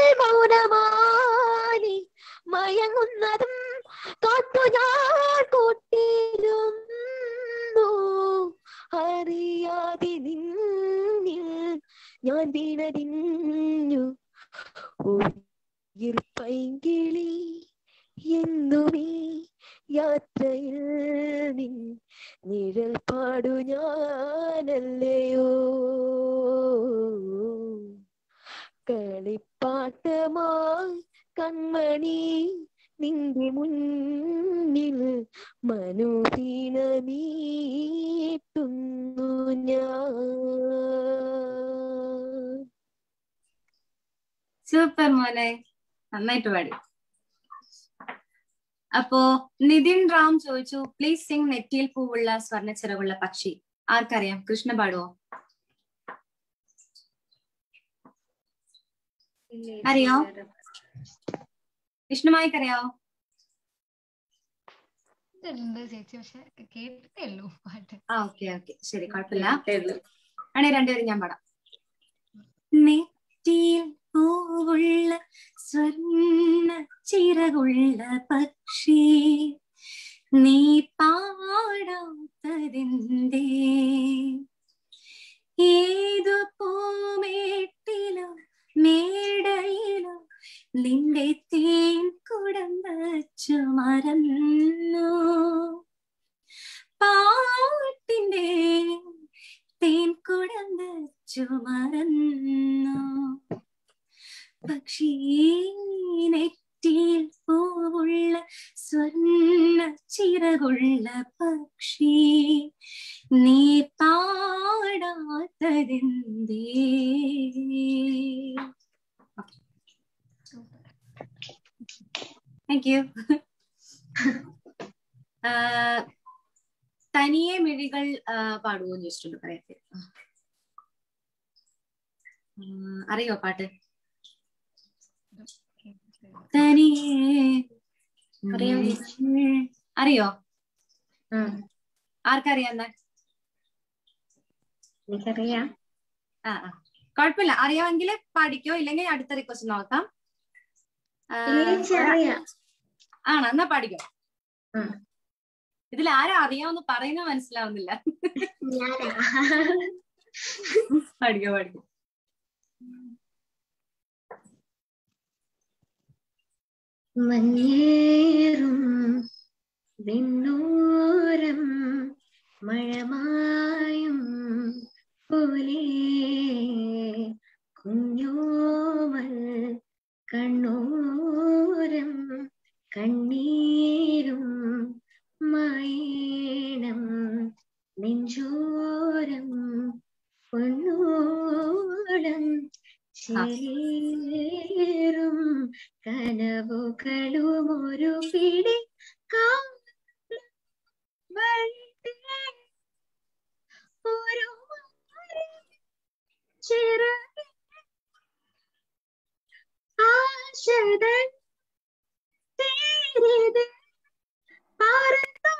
മൗനമാലി മയങ്ങുന്നതും കാത്തു ഞാൻ കൂട്ടിരുന്നു അറിയാതെ നിന്നിൽ ഞാൻ വീണതിഞ്ഞു ഉയിർ പൈങ്കിളി എന്നുമീ യാത്രയിൽ നിൻ നിഴൽ പാടു ഞാനല്ലയോ കളിപ്പാട്ടമായി കൺമണി നിന്റെ മുന്നിൽ മനോഹീനമീട്ടുന്നു ഞാൻ സൂപ്പർ മോനെ നന്നായിട്ട് പാടി അപ്പോ നിതിൻ റാം ചോദിച്ചു പ്ലീസ് സിംഗ് നെറ്റിയിൽ പൂവുള്ള സ്വർണ്ണച്ചിറകുള്ള പക്ഷി ആർക്കറിയാം കൃഷ്ണ പാടുവോ അറിയോ വിഷ്ണുമായിക്കറിയാവോ ഇതുണ്ട് ചേച്ചി പക്ഷെ കേട്ടിട്ടേ ഉള്ളൂ പാട്ട് ആ ഓക്കെ ഓക്കെ ശരി കുഴപ്പമില്ല ആണേ രണ്ടുപേരും ഞാൻ പാടാം നെറ്റിയിൽ പൂവുള്ള സ്വർണ്ണ ചിറകുള്ള പക്ഷി നീ പാടാത്തതെന്തേ ഏതു പൂമേട്ടിലോ മേടയിലോ നിന്റെ തേൻ കുടം വച്ചു മറന്നു പാട്ടിന്റെ തേൻ കുടം വച്ചു മറന്നു പക്ഷേ നെറ്റിയിൽ പൂവുള്ള സ്വർണ്ണ ചിറകുള്ള പക്ഷി നീ പാടാത്തതെന്തേ താങ്ക് യു തനിയെ മിഴികൾ ആ, പാടുവോ എന്ന് ചോദിച്ചിട്ടുണ്ട് പറയട്ടെ ഉം, അറിയോ പാട്ട് തനിയെ അറിയാം. മിഴികൾ. അറിയോ ആർക്കറിയാന്ന എനിക്കറിയാം ആ ആ കുഴപ്പമില്ല അറിയാമെങ്കിൽ പാടിക്കോ ഇല്ലെങ്കിൽ അടുത്ത റിക്വസ്റ്റ് നോക്കാം ആ, അറിയാം ആണോ എന്നാ പാടിക്കോ ഉം. ഇതിൽ ആരാ അറിയാമെന്ന് പറയുന്നത് മനസ്സിലാവുന്നില്ല ഞാനാ പാടിക്കോ പാടിക്കോ മഞ്ഞേറും വിണ്ണൂരം മഴമായും പോലെ കുഞ്ഞോമൽ കണ്ണൂരം കണ്ണീരും മയണം നെഞ്ചോരം പൊന്നോളം ചേരും കനവുകളും ഒരു പിടി കാലം വഴിയെ ഒരു ചിറകിൽ ആശതൻ തീരത് പറന്നു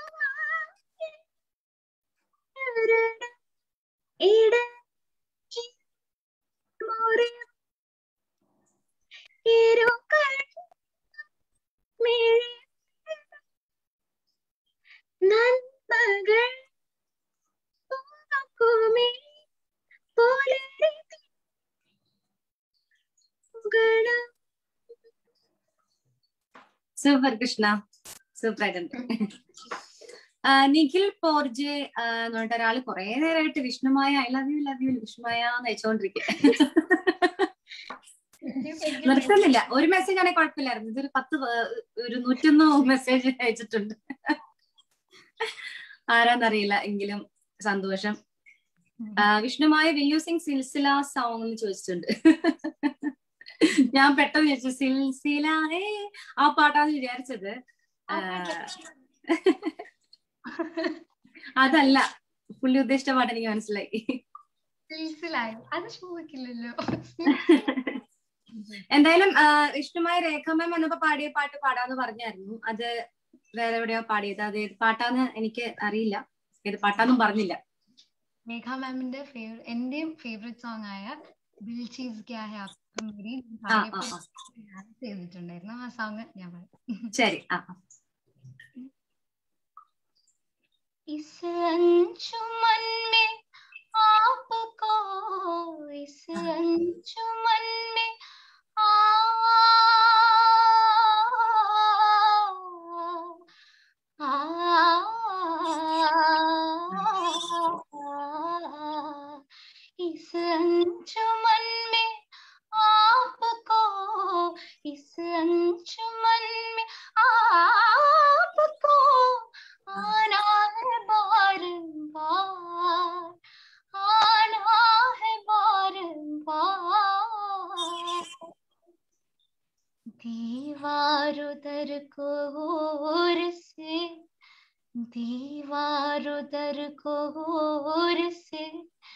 ഇട മുറി ഇരുകൾ മിഴി നന്മകൾ പൂക്കുമി പുലരി ഗണം സൂപ്പർ കൃഷ്ണ സൂപ്പർ ആയിട്ടുണ്ട് ആ, നിഖിൽ പോർജെ ആ, എന്ന് പറഞ്ഞിട്ട് ഒരാള് കുറെ നേരമായിട്ട് Vishnumaya I love you love you Vishnumaya എന്ന് വെച്ചോണ്ടിരിക്കുക നിർത്തുന്നില്ല ഒരു മെസ്സേജ് ആണെങ്കിൽ കുഴപ്പമില്ലായിരുന്നു ഇതൊരു പത്ത് പ- ഒരു നൂറ്റൊന്ന് മെസ്സേജ് അയച്ചിട്ടുണ്ട് ആരാന്നറിയില്ല എങ്കിലും സന്തോഷം ആ, Vishnumaya will you sing Silsila song എന്ന് ചോദിച്ചിട്ടുണ്ട് ഞാൻ പെട്ടെന്ന് ചോദിച്ചു സിൽസില ഏ ആ പാട്ടാന്ന് വിചാരിച്ചത് ആ, അതല്ല പുള്ളി ഉദ്ദേശിച്ച പാട്ട് എനിക്ക് മനസ്സിലായി മനസ്സിലായി അത് ചോദിക്കില്ലല്ലോ എന്തായാലും ആ, വിഷ്ണുമായ രേഖാമം വന്നപ്പോ പാടിയ പാട്ട് പാടാന്ന് പറഞ്ഞായിരുന്നു അത് വേറെ എവിടെയോ പാടിയത് അത് ഏത് പാട്ടാന്ന് എനിക്ക് അറിയില്ല ഏത് പാട്ടാന്നും പറഞ്ഞില്ല മേഘ മാമിന്റെ ഫേവറേറ്റ് എന്റെയും ഫേവറേറ്റ് സോങ് ആയ ദിൽ ചീസ് ക്യാ ഹെ ആപ്കെ മേരി ആ, ആ, ആ. ഡാൻസ് ചെയ്തിട്ടുണ്ടായിരുന്നു ആ സോങ് ഞാൻ പാടാം ശരി ആ ആ. इस अंजुमन में आपको इस अंजुमन में आ इस अंजुमन में आपको इस अंजुमन उधर को और से दीवार उधर को और से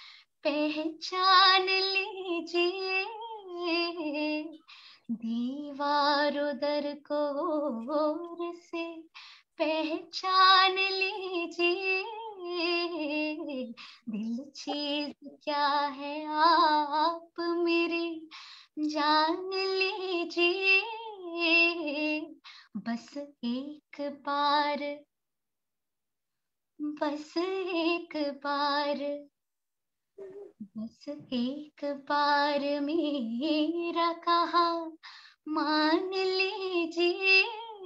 पहचान लीजिए दीवार उधर को और से पहचान लीजिए दिल चीज क्या है आप मेरी जान लीजिए बस एक बार बस एक बार बस एक बार मेरा कहा मान लीजिए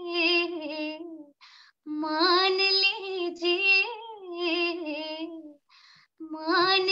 मान लीजिए मान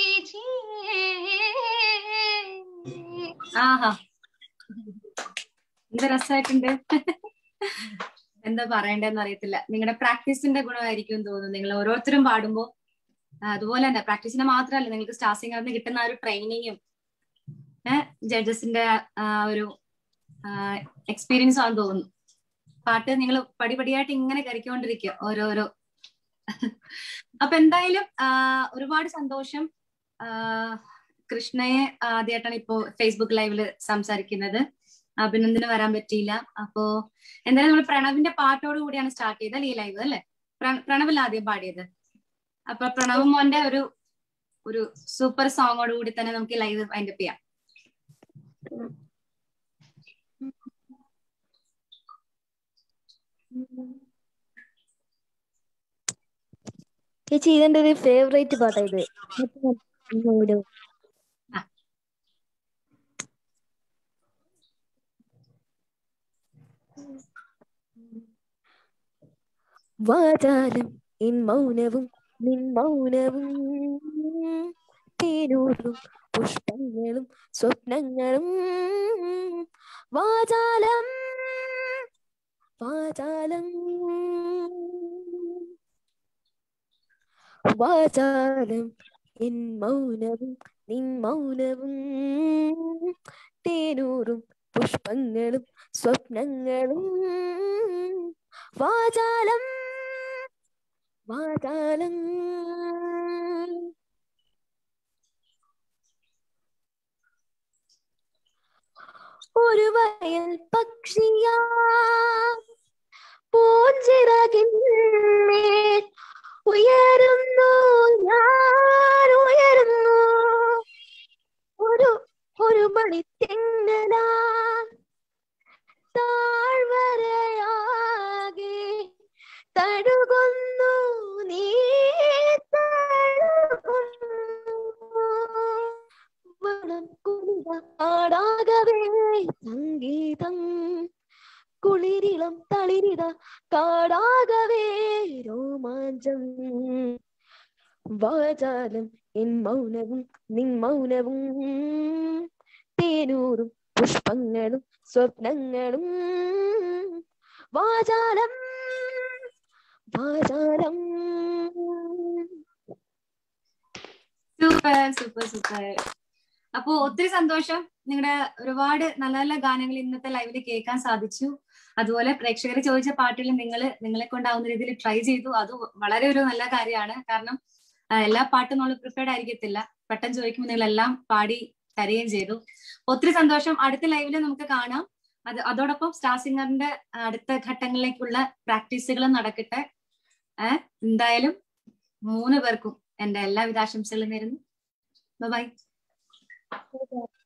लीजिए ആഹാ എന്ത് രസമായിട്ടുണ്ട് എന്താ പറയണ്ടെന്ന് അറിയത്തില്ല നിങ്ങളുടെ പ്രാക്ടീസിന്റെ ഗുണമായിരിക്കും എന്ന് തോന്നുന്നു നിങ്ങൾ ഓരോരുത്തരും പാടുമ്പോ ആ, അതുപോലെ തന്നെ പ്രാക്ടീസിന്റെ മാത്രമല്ല നിങ്ങൾക്ക് സ്റ്റാർ സിംഗറിന് കിട്ടുന്ന ആ ഒരു ട്രെയിനിങ്ങും ജഡ്ജസിന്റെ ഒരു എക്സ്പീരിയൻസ് ആണെന്ന് തോന്നുന്നു പാട്ട് നിങ്ങൾ പടിപടിയായിട്ട് ഇങ്ങനെ കറിക്കൊണ്ടിരിക്കുക ഓരോരോ അപ്പൊ എന്തായാലും ആ, ഒരുപാട് സന്തോഷം ആ, കൃഷ്ണയെ ആദ്യമായിട്ടാണ് ഇപ്പോ ഫേസ്ബുക്ക് ലൈവില് സംസാരിക്കുന്നത് അഭിനന്ദന് വരാൻ പറ്റിയില്ല അപ്പോ എന്തായാലും നമ്മൾ പ്രണവിന്റെ പാട്ടോട് കൂടിയാണ് സ്റ്റാർട്ട് ചെയ്തത് ഈ ലൈവ് അല്ലെ പ്രണവിൽ ആദ്യം പാടിയത് അപ്പൊ പ്രണവ് മോന്റെ ഒരു ഒരു സൂപ്പർ സോങ്ങോട് കൂടി തന്നെ നമുക്ക് ഈ ലൈവ് വൈൻഡപ്പ് ചെയ്യാം ചേച്ചി ഇതെന്റെ ഒരു ഫേവറേറ്റ് പാട്ടാ ഇത് ഒന്നുകൂടെ വാചാലം എൻ മൗനവും നിൻ മൗനവും തേനൂറും പുഷ്പങ്ങളും സ്വപ്നങ്ങളും വാചാലം വാചാലം വാചാലം എൻ മൗനവും നിൻ മൗനവും തേനൂറും പുഷ്പങ്ങളും സ്വപ്നങ്ങളും വാചാലം വാചാലം ഒരു വയൽ പക്ഷിയാ പൂഞ്ചിറകിന്മേൽ ഉയരുന്നു ഞാൻ ഉയരുന്നു ഒരു ഒരു മണി തെങ്ങലാ താഴ്വരയാകെ തഴുകുന്നു നീ വളം കുളിര കാടാകവേ സംഗീതം കുളിരിളം തളിരിത കാടാകവേ രോമാഞ്ചം വാചാലം എൻ മൗനവും നിൻ മൗനവും തേനൂറും പുഷ്പങ്ങളും സ്വപ്നങ്ങളും വാചാലം വാചാലം സൂപ്പർ സൂപ്പർ സൂപ്പർ അപ്പോ ഒത്തിരി സന്തോഷം നിങ്ങളുടെ ഒരുപാട് നല്ല നല്ല ഗാനങ്ങൾ ഇന്നത്തെ ലൈവില് കേൾക്കാൻ സാധിച്ചു അതുപോലെ പ്രേക്ഷകർ ചോദിച്ച പാട്ടുകൾ നിങ്ങൾ നിങ്ങളെ കൊണ്ടാവുന്ന രീതിയിൽ ട്രൈ ചെയ്തു അത് വളരെ ഒരു നല്ല കാര്യമാണ് കാരണം ആ, എല്ലാ പാട്ടും നമ്മൾ പ്രിപ്പയർഡ് ആയിരിക്കത്തില്ല പെട്ടെന്ന് ചോദിക്കുമ്പോൾ നിങ്ങൾ എല്ലാം പാടി തരികയും ചെയ്തു ഒത്തിരി സന്തോഷം അടുത്ത ലൈവില് നമുക്ക് കാണാം അത് അതോടൊപ്പം സ്റ്റാർ സിംഗറിന്റെ അടുത്ത ഘട്ടങ്ങളിലേക്കുള്ള പ്രാക്ടീസുകളും നടക്കട്ടെ ഏഹ് എന്തായാലും മൂന്ന് പേർക്കും എന്റെ എല്ലാവിധ ആശംസകളും നേരുന്നു ബൈ